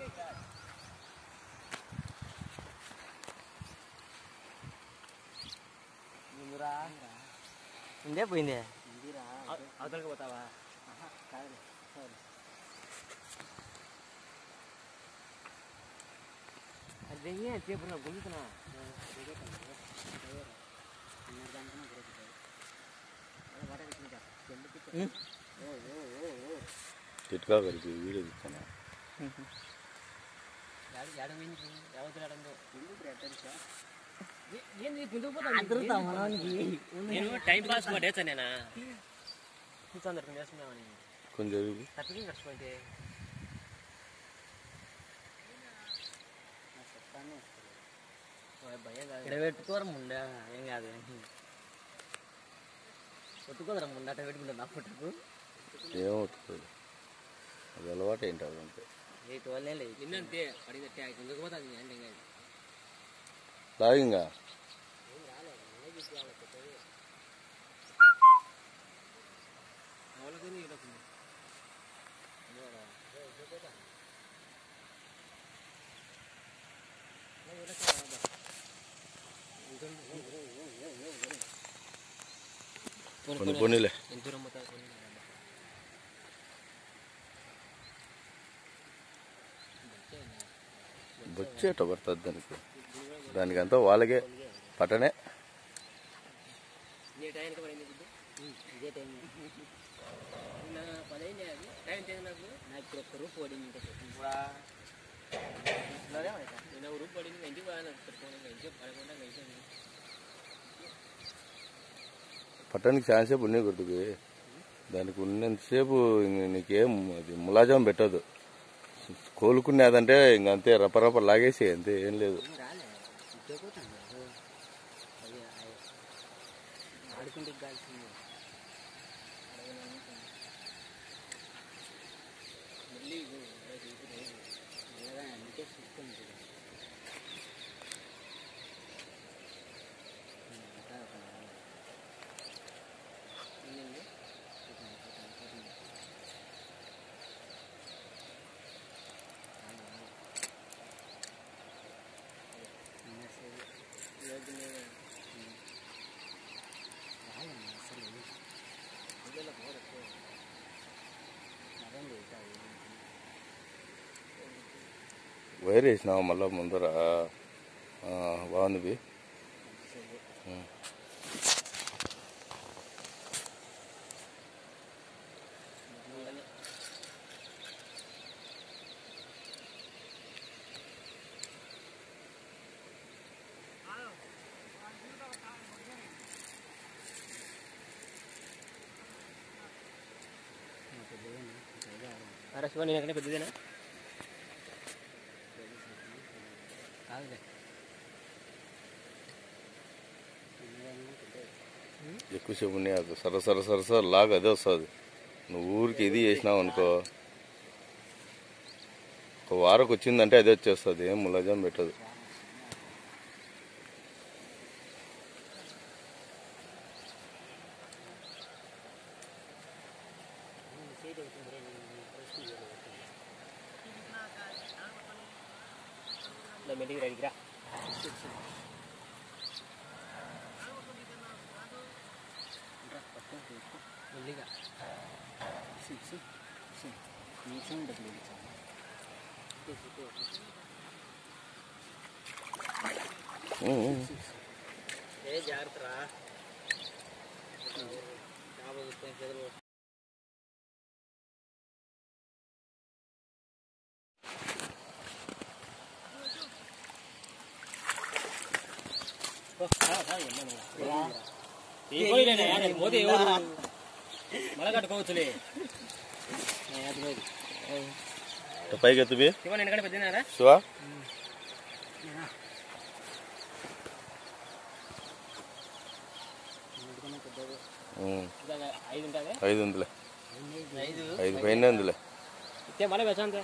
ముందురా ఇందే పోయిందే ఇందిరా అవతలకి పోతావా కాదులే సారీ అదే చేపలు గుంజుతున్నా చిట్కా కలిపి వీడియో తీస్తాను నేను టైం పాస్ పడేసా నేనా కూర్చొని వేసుకున్నామని కొంచెం జరిగి తప్పకి కట్టుకుంటే ఇక్కడ పెట్టుకోరు ముండా ఏం కాదు కొట్టుకోదరా ముండా అట్ట పెట్టుకుంటా నా పుట్టుకు ఏమవుతుంది అది అలవాటు ఏంటి అది అంతే ఎయిట్ వల్లే లేదు నిన్నంతే అడిగితే ఎందుకు పోతుంది అంటే ఇంకా లాగింగా కొన్ని పోనీలే ఎంత దూరం పోతావు వచ్చేట పడుతుంది దానికి దానికంతా వాళ్ళకే పట్టనే నీ టైంకి పడింది బిడ్డ ఇదే టైం నిన్న పదైంది అది టైం తెలియదు నాకు నాకు ఇప్పుడు ఒక్క రూపు పడింది ఇంకా ఇప్పుడు నిన్న ఒక రూపు పడింది ఇంటికి పోయాను పెట్టుకోండి ఇంటికి పడకుండా వెళ్తాను పట్టడానికి చాలాసేపు ఉన్నాయి గుర్తుకి దానికి ఉన్నంతసేపు ఇంక నీకేం అది ములాజం పెట్టదు కోలుకునేదంటే ఇంక అంతే రపరప లాగేసి అంతే ఏం లేదు రాలే ఉద్యోగపోతాను అది ఆడుకుంటే కాల్సింది మళ్ళీ అలాగా అందుకే చూసుకొని వైర్ వేసినావు మళ్ళీ ముందర ఆ, బాగుంది బి. ఉం. అరే శివ నేను ఎక్కడ పెద్దదేనా కాదులే ఎక్కువసేపు ఉన్నాయి అది సర సర సర సర లాగా అదే వస్తుంది నువ్వు ఊరికి ఇది చేసినావు అనుకో ఒక వారకు వచ్చిందంటే అదే వచ్చేస్తుంది ఏం ములాజం పెట్టదు నా మెల్లికి రెడీకి రా మెల్లిగా నీసం డబ్బులు ఉం, ఉం. ఏ జాగ్రత్త రా చేపలు చేతులు పోతే ఎవరు మళ్ళా కట్టుకోవచ్చులే ఇట్ట పైకి ఎత్తుబి శివ నేను ఎక్కడ పెద్దనారా శివా ఉం. ఐదు ఉంటుంది ఐదు ఉందిలే ఐదు ఐదు పైన ఉందిలే ఇస్తే మళ్ళీ ప్రశాంత్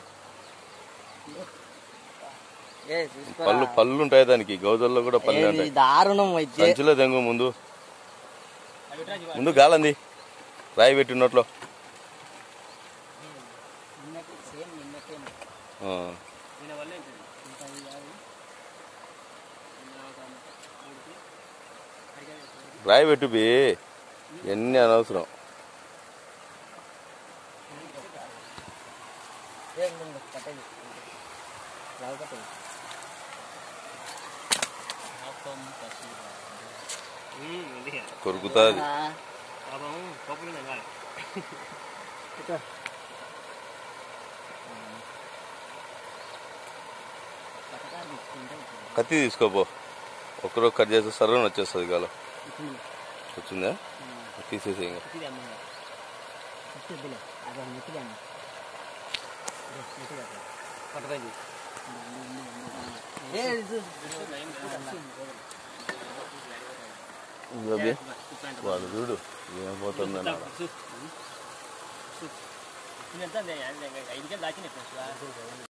ఏ పళ్ళు పళ్ళు ఉంటాయి దానికి గౌదల్లో కూడా పళ్ళు ఉంటాయి దారుణం అయితే సంచిలో దెంగు ముందు ముందు గాలంది రాయి పెట్టినట్లో నిన్నటి సేమ్ నిన్నటే ఆ. దీని వల్ల ఏంటండి ఇంకా ఇది కాదు ఇంకా ఒక మూడుకి పైగా వేసుకోవాలి. రాయి పెట్టు బి ఎన్ని అనవసరం ఏ ఉండు, ఉండు, కట్టేది రావు కట్టేది పాపం పశువు. ఉమ్, ఉంది కదా. కొరుకుతుంది పాపం పప్పులు తినాలి. పట్టకారు తీసుకుంటే కత్తి తీసుకోపో ఒక్కరో కట్ చేస్తే సర్రని వచ్చేస్తుంది కాలం వచ్చిందా తీసేసి ఇంకా ఇది అమ్మంగా. వద్దులే అదే నెట్టిగా నెట్టిగా పట్టుకోండి. ఏ ఇది ఇంకా బి వాడు చూడు ఏమైపోతుందని ఇదంతా ఐదు గంటలు దాచినట్టు